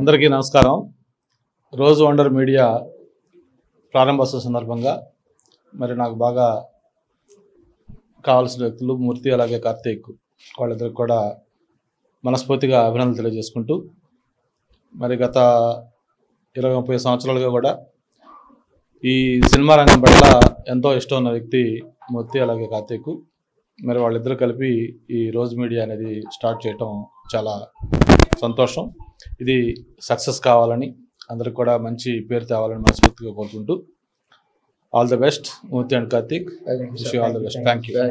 అందరికీ నమస్కారం రోజు వండర్ మీడియా ప్రారంభోత్సవ సందర్భంగా మరి నాకు బాగా కావాల్సిన వ్యక్తులు మూర్తి అలాగే కార్తీక్ వాళ్ళిద్దరికి కూడా మనస్ఫూర్తిగా అభినందనలు తెలియజేసుకుంటూ మరి గత ఇరవై ముప్పై సంవత్సరాలుగా కూడా ఈ సినిమా రంగం పట్ల ఎంతో ఇష్టం ఉన్న వ్యక్తి మూర్తి అలాగే కార్తీక్ మరి వాళ్ళిద్దరూ కలిపి ఈ రోజు మీడియా అనేది స్టార్ట్ చేయటం చాలా సంతోషం ఇది సక్సెస్ కావాలని అందరికి కూడా మంచి పేరు తేవాలని మనస్ఫూర్తిగా కోరుకుంటూ all the best Murthy and Karthik wish all the best thank you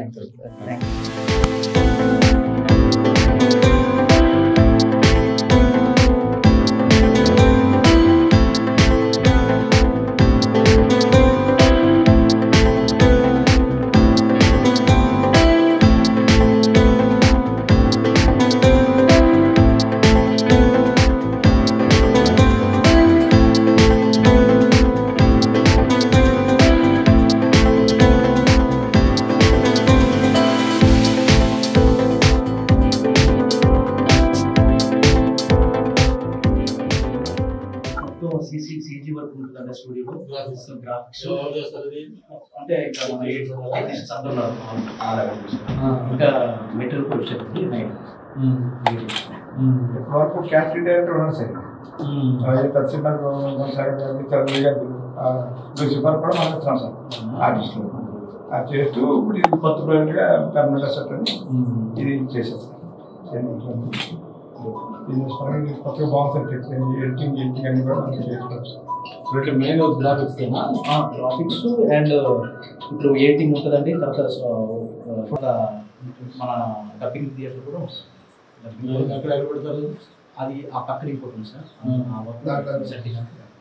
మొత్తం సీసీ సీజీ వర్క్ ఉంటుంది అంటే స్టూడియోలో గ్రాఫిక్స్ అంటే ఇంకా మన ఆర్టిస్ట్ అందరూ ఇంకా మెటీరియల్ కూడా వచ్చేది నైట్ వరకు క్యాస్టింగ్ డైరెక్టర్ ఉన్నారు సార్ అది పెద్ద సినిమా కొనసాగించాలి చదువు లూసిఫర్ కూడా మనం ఇస్తున్నాం సార్ ఆర్టిస్టులు అది చేస్తూ ఇప్పుడు ఇది కొత్త ప్రాజెక్ట్గా పర్మనెంట్ సెట్ అని ఇది చేసేస్తాం బిజినెస్ పరంగా ఇది కొత్తగా బాగుంది సార్ ఎడిటింగ్ ఎడిటింగ్ అన్ని కూడా మనం చేసుకోవచ్చు వీటి మెయిన్ గ్రాఫిక్స్ గ్రాఫిక్స్ అండ్ ఇప్పుడు ఎయిటింగ్ ఉంటుందండి తర్వాత సో, ఆ, మన డబ్బింగ్ థియేటర్ కూడా ఉంటుంది. ఎక్కడ ఎక్కడ పెడతారు అది ఆ పక్కన ఇంకోటి ఉంది సార్ ఆ వర్క్ దాంట్లో setting.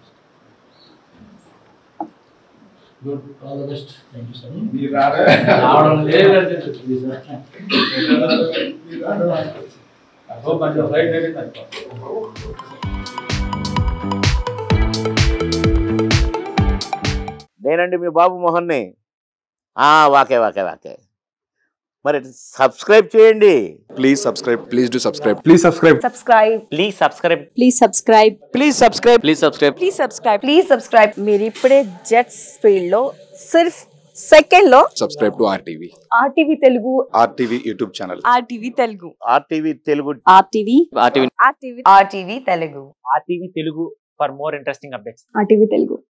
Good all the best Thank you, sir. మీరు రాడే రావడం లేదు సార్ మీరు రాడే నేనండి మీ బాబు మోహన్ని ఆ, వాకే వాకే వాకే మరి సబ్స్క్రైబ్ చేయండి Please subscribe. Please do subscribe. Please subscribe subscribe please subscribe please subscribe please subscribe please subscribe please subscribe please subscribe మీరు ఇప్పుడే జెట్స్ ఫీల్డ్ లో సిర్ఫ్ సెకండ్ లో Subscribe to RTV. RTV Telugu RTV YouTube channel. RTV Telugu RTV Telugu RTV RTV RTV RTV Telugu RTV Telugu for more interesting updates RTV Telugu